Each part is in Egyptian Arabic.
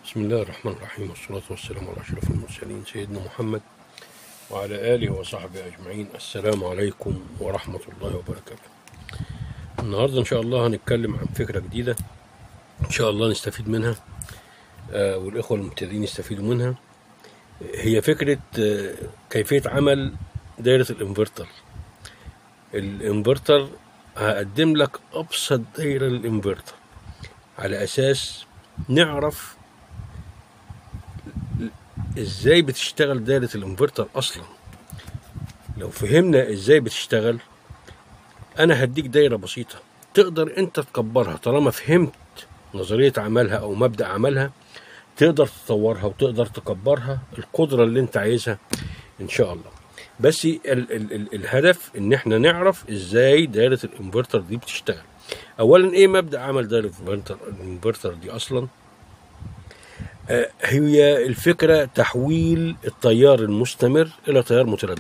بسم الله الرحمن الرحيم والصلاة والسلام على أشرف المرسلين سيدنا محمد وعلى آله وصحبه أجمعين السلام عليكم ورحمة الله وبركاته النهاردة إن شاء الله هنتكلم عن فكرة جديدة إن شاء الله نستفيد منها آه والإخوة المبتدئين يستفيدوا منها هي فكرة آه كيفية عمل دائرة الإنفرتر الإنفرتر هقدم لك أبسط دائرة للإنفرتر على أساس نعرف ازاي بتشتغل دايرة الانفرتر اصلا لو فهمنا ازاي بتشتغل انا هديك دايرة بسيطة تقدر انت تكبرها طالما فهمت نظرية عملها او مبدأ عملها تقدر تطورها وتقدر تكبرها القدرة اللي انت عايزها ان شاء الله بس ال ال ال الهدف ان احنا نعرف ازاي دايرة الانفرتر دي بتشتغل اولا ايه مبدأ عمل دايرة الانفرتر الانفرتر دي اصلا هي الفكرة تحويل التيار المستمر إلى تيار متردد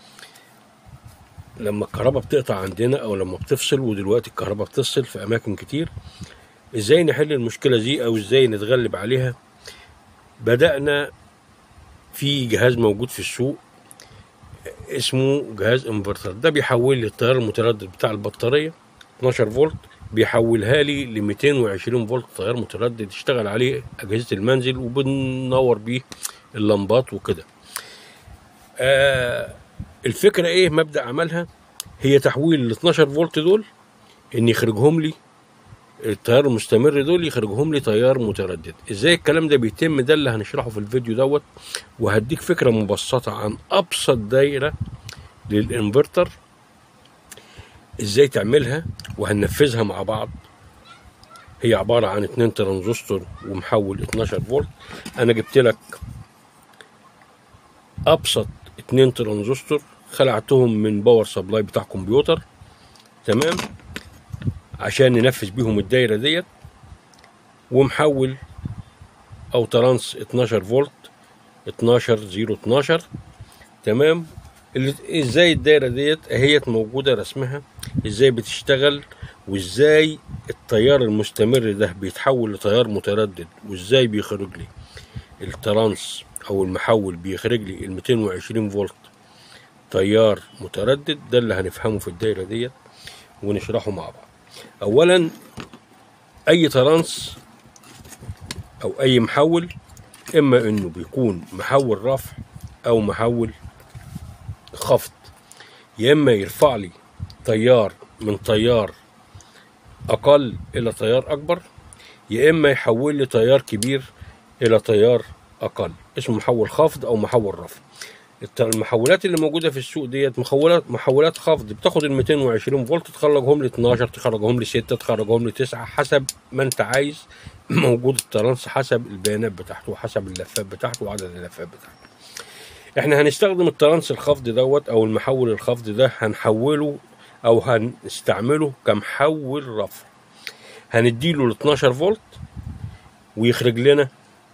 لما الكهرباء بتقطع عندنا أو لما بتفصل ودلوقتي الكهرباء بتفصل في أماكن كتير إزاي نحل المشكلة دي أو إزاي نتغلب عليها بدأنا في جهاز موجود في السوق اسمه جهاز انفرتر ده بيحول لي التيار المتردد بتاع البطارية 12 فولت بيحولها لي ل 220 فولت تيار متردد يشتغل عليه اجهزه المنزل وبننور بيه اللمبات وكده آه الفكره ايه مبدا عملها هي تحويل ال 12 فولت دول ان يخرجهم لي التيار المستمر دول يخرجهم لي تيار متردد ازاي الكلام ده بيتم ده اللي هنشرحه في الفيديو دوت وهديك فكره مبسطه عن ابسط دايره للانفرتر ازاي تعملها وهننفذها مع بعض هي عبارة عن اتنين ترانزستور ومحول 12 فولت انا جبت لك ابسط اتنين ترانزستور خلعتهم من باور سبلاي بتاع كمبيوتر تمام عشان ننفذ بيهم الدايرة ديت ومحول او ترانس 12 فولت 12 0 12 تمام ازاي الدايره ديت اهيت موجوده رسمها ازاي بتشتغل وازاي التيار المستمر ده بيتحول لتيار متردد وازاي بيخرج لي الترانس او المحول بيخرج لي ال 220 فولت تيار متردد ده اللي هنفهمه في الدايره ديت ونشرحه مع بعض اولا اي ترانس او اي محول اما انه بيكون محول رفع او محول خفض يا اما يرفع لي تيار من تيار اقل الى تيار اكبر يا اما يحول لي تيار كبير الى تيار اقل اسمه محول خفض او محول رفع المحولات اللي موجوده في السوق ديت محولات محولات خفض بتاخد ال 220 فولت تخرجهم ل 12 تخرجهم ل 6 تخرجهم ل 9 حسب ما انت عايز موجود الترانس حسب البيانات بتاعته وحسب اللفات بتاعته وعدد اللفات بتاعته احنا هنستخدم الترانس الخفض دوت او المحول الخفض ده هنحوله او هنستعمله كمحول رفع هنديله ال 12 فولت ويخرج لنا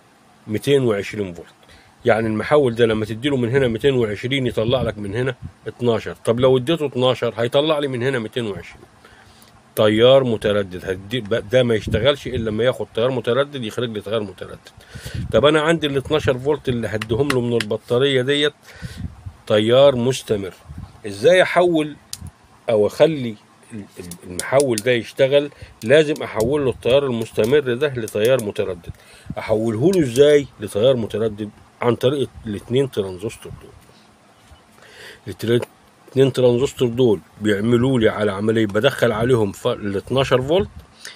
220 فولت يعني المحول ده لما تديله من هنا 220 يطلع لك من هنا 12 طب لو اديته 12 هيطلع لي من هنا 220 تيار متردد هدي ده ما يشتغلش الا لما ياخد تيار متردد يخرج لي تيار متردد طب انا عندي ال 12 فولت اللي هديهم له من البطاريه ديت تيار مستمر ازاي احول او اخلي المحول ده يشتغل لازم احول له التيار المستمر ده لتيار متردد احوله له ازاي لتيار متردد عن طريق الاثنين ترانزستور دول الاثنين ترانزستور دول بيعملوا لي على عمليه بدخل عليهم ال 12 فولت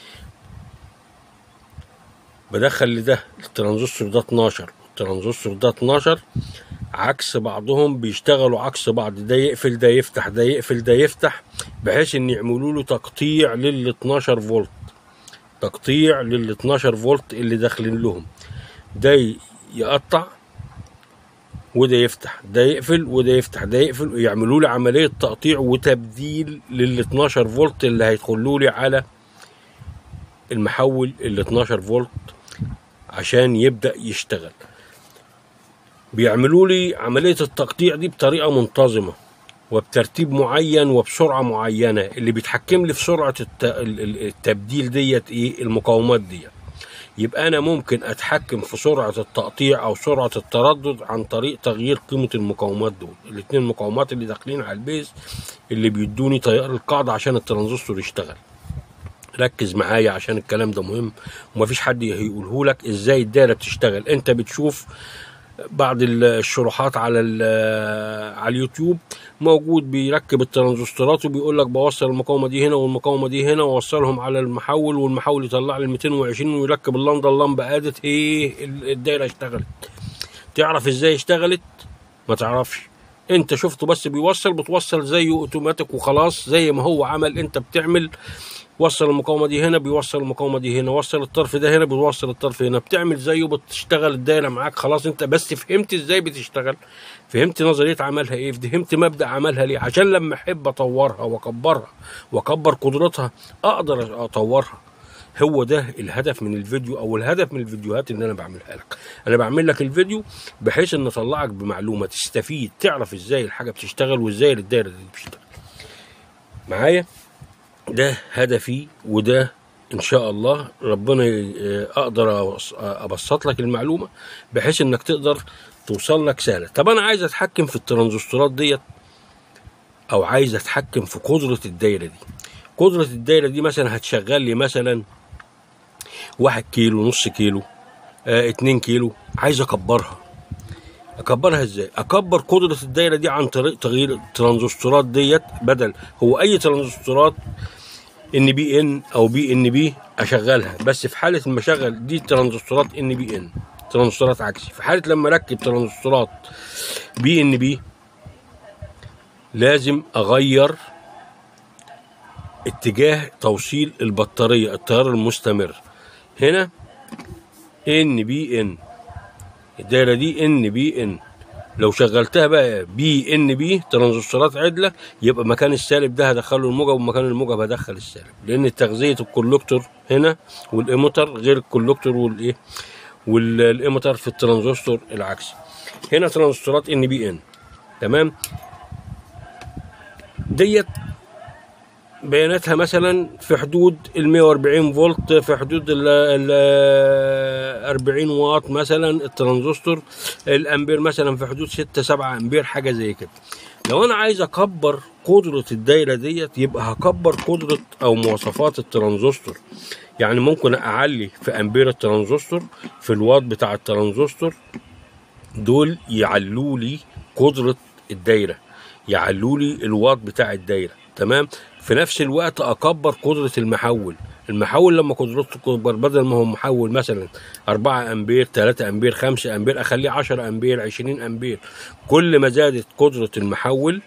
بدخل لده الترانزستور ده 12 الترانزستور ده 12 عكس بعضهم بيشتغلوا عكس بعض ده يقفل ده يفتح ده يقفل ده يفتح بحيث ان يعملوا له تقطيع لل 12 فولت تقطيع لل 12 فولت اللي داخلين لهم ده يقطع وده يفتح ده يقفل وده يفتح ده يقفل ويعملوا لي عمليه تقطيع وتبديل لل 12 فولت اللي هيدخلوا لي على المحول ال 12 فولت عشان يبدا يشتغل بيعملوا لي عمليه التقطيع دي بطريقه منتظمه وبترتيب معين وبسرعه معينه اللي بيتحكم لي في سرعه التبديل ديت ايه المقاومات ديت يبقى انا ممكن اتحكم في سرعه التقطيع او سرعه التردد عن طريق تغيير قيمه المقاومات دول الاثنين المقاومات اللي داخلين على البيز اللي بيدوني تيار القاعده عشان الترانزستور يشتغل ركز معايا عشان الكلام ده مهم ومفيش حد هيقوله لك ازاي الدايره بتشتغل انت بتشوف بعض الشروحات على ال- على اليوتيوب موجود بيركب الترانزستورات وبيقول لك بوصل المقاومه دي هنا والمقاومه دي هنا واوصلهم على المحول والمحول يطلع لي 220 ويركب اللمبه اللمبه قادت هي الدايره اشتغلت تعرف ازاي اشتغلت ما تعرفش انت شفته بس بيوصل بتوصل زيه اوتوماتيك وخلاص زي ما هو عمل انت بتعمل وصل المقاومه دي هنا بيوصل المقاومه دي هنا وصل الطرف ده هنا بيوصل الطرف هنا بتعمل زيه بتشتغل الدايره معاك خلاص انت بس فهمت ازاي بتشتغل فهمت نظريه عملها ايه فهمت مبدا عملها ليه عشان لما احب اطورها واكبرها واكبر قدرتها اقدر اطورها هو ده الهدف من الفيديو او الهدف من الفيديوهات اللي انا بعملها لك انا بعمل لك الفيديو بحيث ان اطلعك بمعلومه تستفيد تعرف ازاي الحاجه بتشتغل وازاي الدايره دي بتشتغل معايا ده هدفي وده ان شاء الله ربنا ي- اقدر أوص- ابسط لك المعلومه بحيث انك تقدر توصل لك سهله طب انا عايز اتحكم في الترانزستورات ديت او عايز اتحكم في قدره الدايره دي قدره الدايره دي مثلا هتشغل لي مثلا واحد كيلو نص كيلو آه اتنين كيلو عايز اكبرها اكبرها ازاي اكبر قدره الدايره دي عن طريق تغيير الترانزستورات ديت بدل هو اي ترانزستورات ان بي ان او بي ان بي اشغلها بس في حاله ما اشغل دي ترانزستورات ان بي ان ترانزستورات عكسي في حاله لما اركب ترانزستورات بي ان بي لازم اغير اتجاه توصيل البطاريه التيار المستمر هنا ان بي ان الدايره دي ان بي ان لو شغلتها بقى بي ان بي ترانزستورات عدله يبقى مكان السالب ده هدخله الموجب ومكان الموجب هدخل السالب لان تغذيه الكولكتور هنا والايموتر غير الكولكتور والايه والايموتر في الترانزستور العكسي هنا ترانزستورات ان بي ان تمام ديت بياناتها مثلا في حدود ال 140 فولت في حدود ال ال 40 واط مثلا الترانزستور الامبير مثلا في حدود 6 7 امبير حاجه زي كده لو انا عايز اكبر قدره الدايره ديت يبقى هكبر قدره او مواصفات الترانزستور يعني ممكن اعلي في امبير الترانزستور في الواط بتاع الترانزستور دول يعلوا لي قدره الدايره يعلوا لي الواط بتاع الدايره تمام في نفس الوقت اكبر قدره المحول المحول لما قدرته تكبر بدل ما هو محول مثلا 4 امبير 3 امبير 5 امبير اخليه 10 امبير 20 امبير كل ما زادت قدره المحول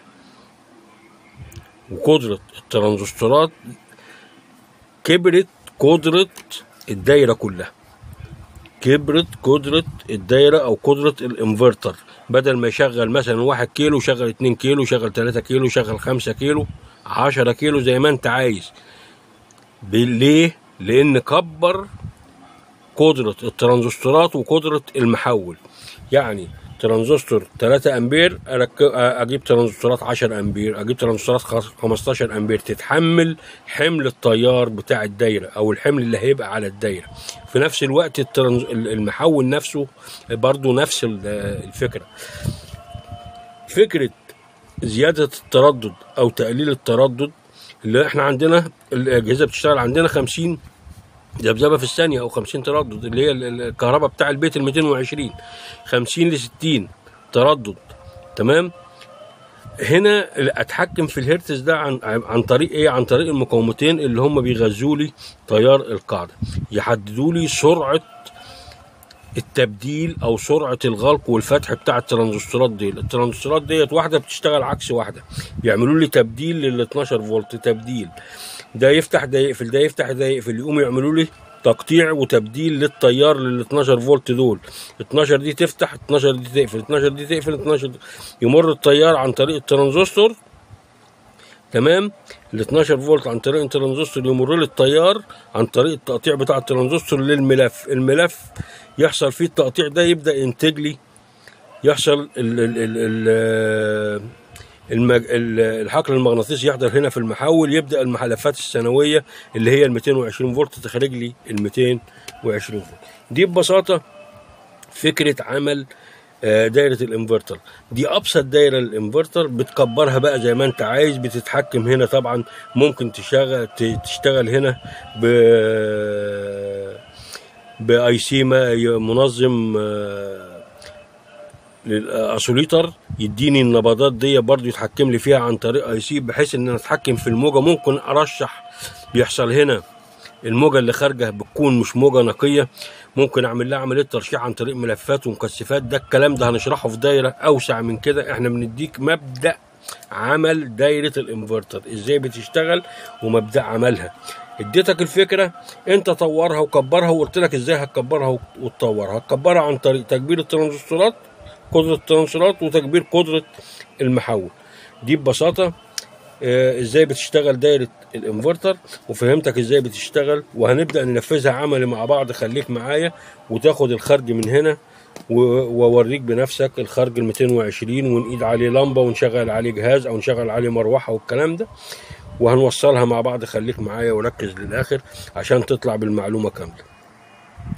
وقدره الترانزستورات كبرت قدره الدايره كلها كبرت قدرة الدايرة أو قدرة الانفرتر بدل ما يشغل مثلا واحد كيلو شغل اتنين كيلو شغل تلاتة كيلو شغل خمسة كيلو عشرة كيلو زي ما انت عايز ب- ليه؟ لأن كبر قدرة الترانزستورات وقدرة المحول يعني ترانزستور 3 امبير أرك- اجيب ترانزستورات 10 امبير اجيب ترانزستورات خ- 15 امبير تتحمل حمل التيار بتاع الدايره او الحمل اللي هيبقى على الدايره في نفس الوقت الترانز... المحول نفسه برضو نفس ال- الفكره فكره زياده التردد او تقليل التردد اللي احنا عندنا الاجهزه بتشتغل عندنا 50 ذبذبه في الثانيه او 50 تردد اللي هي ال- ال- الكهرباء بتاع البيت ال 220 50 ل 60 تردد تمام هنا اتحكم في الهرتز ده عن عن طريق ايه عن طريق المقاومتين اللي هم بيغذوا لي تيار القاعده يحددوا لي سرعه التبديل او سرعه الغلق والفتح بتاع الترانزستورات دي الترانزستورات ديت واحده بتشتغل عكس واحده بيعملوا لي تبديل لل 12 فولت تبديل ده يفتح ده يقفل ده يفتح ده يقفل يقوموا يعملوا لي تقطيع وتبديل للتيار لل 12 فولت دول 12 دي تفتح 12 دي تقفل 12 دي تقفل 12 دي يمر التيار عن طريق الترانزستور تمام ال 12 فولت عن طريق الترانزستور يمر لي التيار عن طريق التقطيع بتاع الترانزستور للملف الملف يحصل فيه التقطيع ده يبدا ينتج لي يحصل ال ال ال ال المج... ال- الحقل المغناطيسي يحضر هنا في المحول يبدا المحلفات السنويه اللي هي ال 220 فولت تخرج لي ال 220 فولت دي ببساطه فكره عمل آه، دايره الانفرتر دي ابسط دايره للانفرتر بتكبرها بقى زي ما انت عايز بتتحكم هنا طبعا ممكن تشغل ت- تشتغل هنا ب باي سي ما- منظم آه، للاسوليتر يديني النبضات دي برضو يتحكم لي فيها عن طريق اي سي بحيث ان انا اتحكم في الموجه ممكن ارشح بيحصل هنا الموجه اللي خارجه بتكون مش موجه نقيه ممكن اعمل لها عمليه ترشيح عن طريق ملفات ومكثفات ده الكلام ده هنشرحه في دايره اوسع من كده احنا بنديك مبدا عمل دايره الانفرتر ازاي بتشتغل ومبدا عملها اديتك الفكره انت طورها وكبرها وقلت لك ازاي هتكبرها وتطورها هتكبرها عن طريق تكبير الترانزستورات قدره الترانزستورات وتكبير قدره المحول دي ببساطه آه، ازاي بتشتغل دايره الانفرتر وفهمتك ازاي بتشتغل وهنبدا ننفذها عملي مع بعض خليك معايا وتاخد الخرج من هنا و- واوريك بنفسك الخرج ال 220 ونقيد عليه لمبه ونشغل عليه جهاز او نشغل عليه مروحه والكلام ده وهنوصلها مع بعض خليك معايا وركز للاخر عشان تطلع بالمعلومه كامله